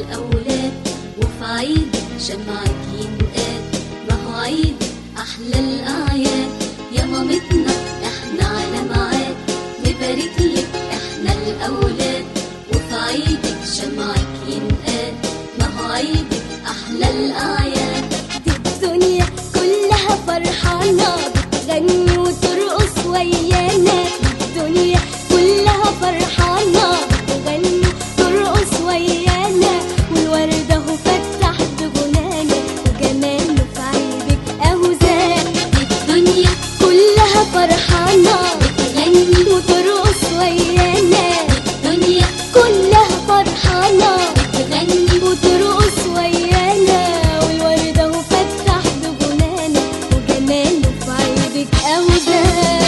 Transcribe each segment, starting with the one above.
الأولاد وفي عيدك شمعك ينقاد ما هو عيدك أحلى الأعياد يا مامتنا احنا على ميعاد نبارك لك احنا الأولاد وفي عيدك شمعك ينقاد ما هو عيدك أحلى الأعياد دي الدنيا كلها فرحانة بتغني وترقص ويانا الدنيا كلها فرحانة بتغني ترقص ويانا والوردة اهو فتح بغنانا وجماله في عيدك اهو زاد الدنيا كلها فرحانة بتغني وترقص ويانا الدنيا كلها فرحانة بتغني وترقص ويانا والوردة وفتح بغنانا وجماله في عيدك أهو زاد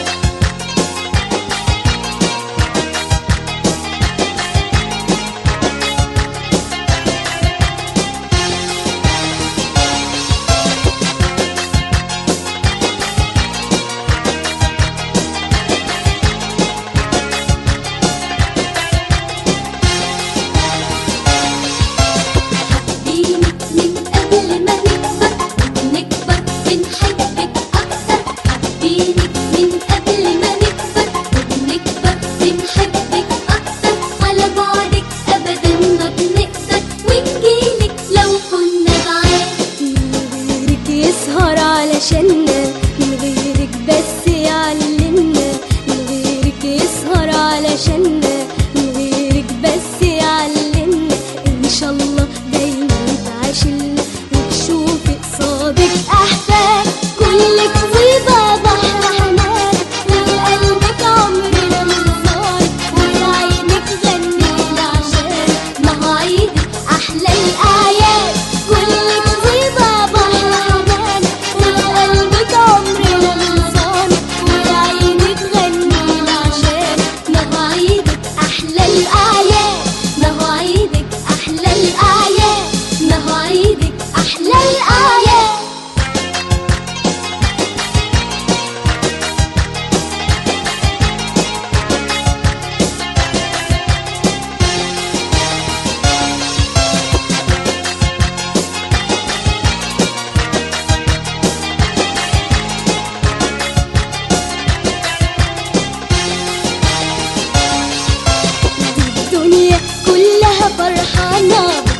حبيني من قبل ما نكبر ونكبر بنحبك أكتر حبيني من قبل ما نكبر ونكبر بنحبك أكتر على بعدك أبدا ما بنقدر ونجيلك لو كنا بعاد من غيرك يسهر علشاننا من غيرك بس يعلمنا من غيرك يسهر علشاننا من غيرك بس يعلمنا ان شاء الله دايما تعاشلنا وتشوفي قصادك احفاد كلك طيبة بحر حنان وقلبك عمرنا منصار وعينك غنينا عشان ما هو عيدك أحلى الأعياد كلك طيبة بحر حنان وقلبك عمرنا منصان وعينك غنينا عشان ما هو عيدك أحلى الأعياد ما هو عيدك أحلى الأعياد ما هو عيدك أحلى الأعياد الدنيا كلها فرحانة